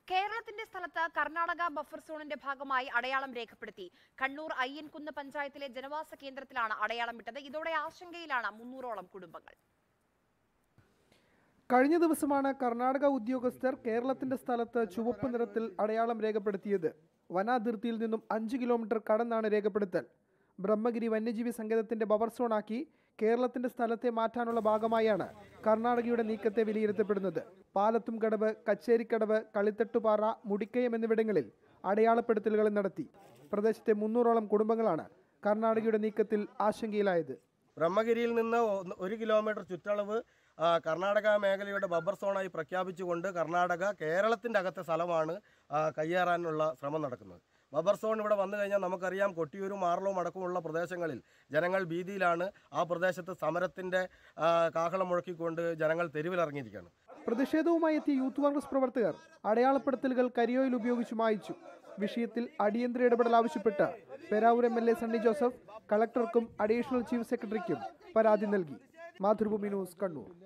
കേരളത്തിന്റെ സ്ഥലത്ത് കർണാടക ബഫർ സോണിന്റെ ഭാഗമായി അടയാളം രേഖപ്പെടുത്തി കണ്ണൂർ അയ്യൻകുന്ന് പഞ്ചായത്തിലെ ജനവാസ കേന്ദ്രത്തിലാണ് അടയാളം വിട്ടത് ഇതോടെ ആശങ്കയിലാണ് മുന്നൂറോളം കുടുംബങ്ങൾ കഴിഞ്ഞ ദിവസമാണ് കർണാടക ഉദ്യോഗസ്ഥർ കേരളത്തിന്റെ സ്ഥലത്ത് ചുവപ്പ് നിറത്തിൽ അടയാളം രേഖപ്പെടുത്തിയത് വനാതിർത്തിയിൽ നിന്നും അഞ്ച് കിലോമീറ്റർ കടന്നാണ് രേഖപ്പെടുത്തൽ ബ്രഹ്മഗിരി വന്യജീവി സങ്കേതത്തിന്റെ ബഫർ സോണാക്കി കേരളത്തിന്റെ സ്ഥലത്തെ മാറ്റാനുള്ള ഭാഗമായാണ് കർണാടകയുടെ നീക്കത്തെ വിലയിരുത്തപ്പെടുന്നത് പാലത്തും കടവ് കച്ചേരിക്കടവ് കളിത്തട്ടുപാറ മുടിക്കയം എന്നിവിടങ്ങളിൽ അടയാളപ്പെടുത്തലുകൾ നടത്തി പ്രദേശത്തെ മുന്നൂറോളം കുടുംബങ്ങളാണ് കർണാടകയുടെ നീക്കത്തിൽ ആശങ്കയിലായത് ബ്രഹ്മഗിരിയിൽ നിന്ന് ഒന്ന് ഒരു കിലോമീറ്റർ ചുറ്റളവ് ആ, കർണാടക മേഖലയുടെ ബബ്ബർ സോണായി പ്രഖ്യാപിച്ചുകൊണ്ട് കർണാടക കേരളത്തിൻ്റെ അകത്തെ സ്ഥലമാണ് ആ, കയ്യേറാനുള്ള ശ്രമം നടക്കുന്നത് ബബ്ബർ സോൺ ഇവിടെ വന്നു കഴിഞ്ഞാൽ നമുക്കറിയാം കൊട്ടിയൂരും മാറളവും അടക്കമുള്ള പ്രദേശങ്ങളിൽ ജനങ്ങൾ ഭീതിയിലാണ് ആ പ്രദേശത്ത് സമരത്തിൻ്റെ ആ, കാഹളം മുഴക്കിക്കൊണ്ട് ജനങ്ങൾ തെരുവിലിറങ്ങിയിരിക്കുകയാണ് പ്രതിഷേധവുമായി എത്തിയ യൂത്ത് കോൺഗ്രസ് പ്രവർത്തകർ അടയാളപ്പെടുത്തലുകൾ കരിയോയിൽ ഉപയോഗിച്ച് മായിച്ചു വിഷയത്തിൽ അടിയന്തര ഇടപെടൽ ആവശ്യപ്പെട്ട് Peravoor M L A Sunny Joseph കളക്ടർക്കും അഡീഷണൽ ചീഫ് സെക്രട്ടറിക്കും പരാതി നൽകി മാതൃഭൂമി ന്യൂസ് കണ്ണൂർ